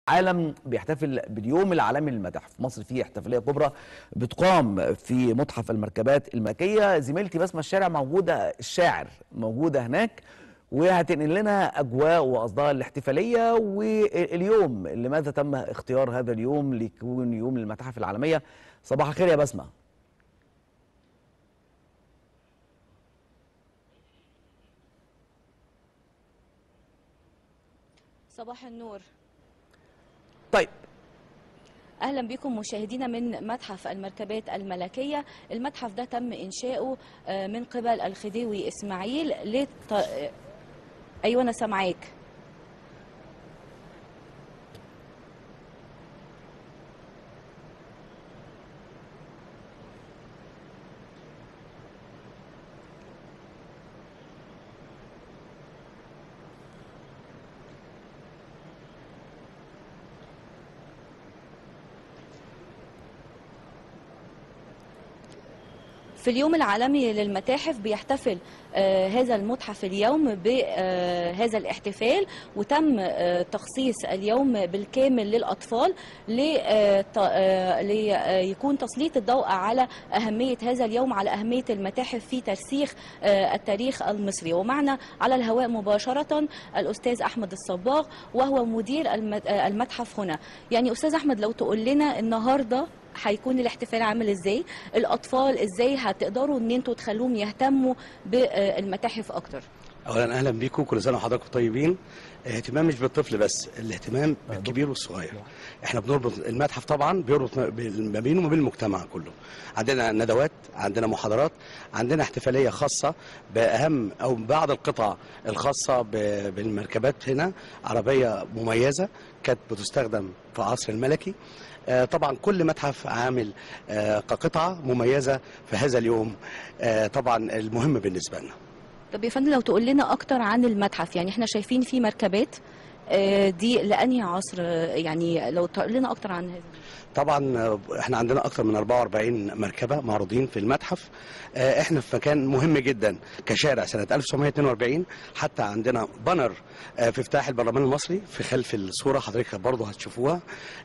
العالم بيحتفل باليوم العالمي للمتاحف مصر فيه احتفاليه كبرى بتقام في متحف المركبات الملكيه زميلتي بسمه الشارع موجوده الشاعر موجوده هناك وهتنقل لنا اجواء واصداء الاحتفاليه واليوم لماذا تم اختيار هذا اليوم ليكون يوم للمتاحف العالميه صباح الخير يا بسمه صباح النور طيب اهلا بكم مشاهدينا من متحف المركبات الملكيه المتحف ده تم انشاؤه آه، من قبل الخديوي اسماعيل لت... آه، ايوه انا سامعاك في اليوم العالمي للمتاحف بيحتفل آه، هذا المتحف اليوم بهذا الاحتفال وتم آه، تخصيص اليوم بالكامل للأطفال ليكون تسليط الضوء على أهمية هذا اليوم على أهمية المتاحف في ترسيخ آه، التاريخ المصري ومعنا على الهواء مباشرة الأستاذ أحمد الصباغ وهو مدير الم- آه، المتحف هنا يعني أستاذ أحمد لو تقول لنا النهاردة هيكون الاحتفال عامل ازاي الاطفال ازاي هتقدروا ان انتوا تخلوهم يهتموا بالمتاحف اكتر اولا اهلا بيكم كل سنه وحضراتكم طيبين اهتمام مش بالطفل بس الاهتمام بالكبير والصغير احنا بنربط المتحف طبعا بيربط ما بين- ما بينه وبين المجتمع كله عندنا ندوات عندنا محاضرات عندنا احتفاليه خاصه باهم او بعض القطع الخاصه ب- بالمركبات هنا عربيه مميزه كانت بتستخدم في العصر الملكي آه، طبعا كل متحف عامل آه، كقطعه مميزه في هذا اليوم آه، طبعا المهم بالنسبه لنا طب يا فندم لو تقول لنا اكتر عن المتحف يعني احنا شايفين فيه مركبات آه، دي لانهي عصر آه، يعني لو تقول لنا اكتر عن هذا طبعا آه، احنا عندنا اكثر من 44 مركبه معروضين في المتحف آه، احنا في مكان مهم جدا كشارع سنه 1942 حتى عندنا بانر آه، في افتتاح البرلمان المصري في خلف الصوره حضرتك برضه هتشوفوها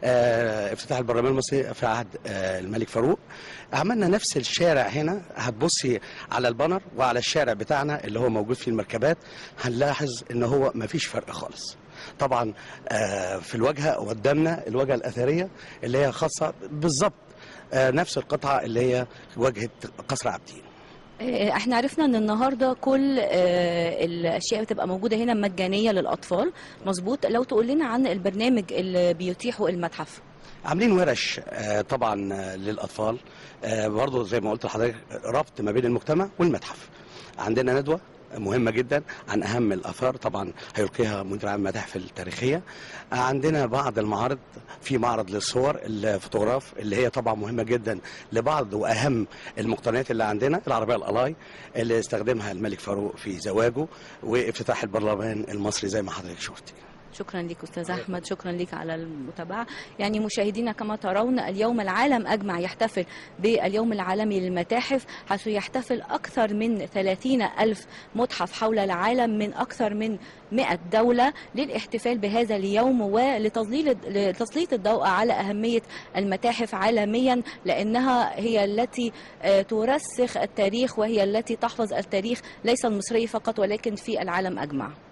آه، افتتاح البرلمان المصري في عهد آه، الملك فاروق عملنا نفس الشارع هنا هتبصي على البانر وعلى الشارع بتاعنا اللي هو موجود فيه المركبات هنلاحظ ان هو مفيش فرق خالص طبعا آه، في الواجهه قدامنا الواجهه الاثريه اللي هي خاصه بالظبط آه، نفس القطعه اللي هي واجهه قصر عابدين آه، احنا عرفنا ان النهارده كل آه، الاشياء بتبقى موجوده هنا مجانيه للاطفال مظبوط لو تقول لنا عن البرنامج اللي بيتيحه المتحف عاملين ورش آه، طبعا آه، للاطفال آه، برضه زي ما قلت لحضرتك ربط ما بين المجتمع والمتحف عندنا ندوه مهمه جدا عن اهم الاثار طبعا هيلقيها مدير عام المتاحف التاريخيه عندنا بعض المعارض في معرض للصور الفوتوغراف اللي هي طبعا مهمه جدا لبعض واهم المقتنيات اللي عندنا العربيه الالاي اللي استخدمها الملك فاروق في زواجه وافتتاح البرلمان المصري زي ما حضرتك شفتي شكرا لك استاذ احمد شكرا لك على المتابعه يعني مشاهدينا كما ترون اليوم العالم اجمع يحتفل باليوم العالمي للمتاحف حيث يحتفل اكثر من 30 الف متحف حول العالم من اكثر من 100 دوله للاحتفال بهذا اليوم ولتظليل لتسليط الضوء على اهميه المتاحف عالميا لانها هي التي آه، ترسخ التاريخ وهي التي تحفظ التاريخ ليس المصري فقط ولكن في العالم اجمع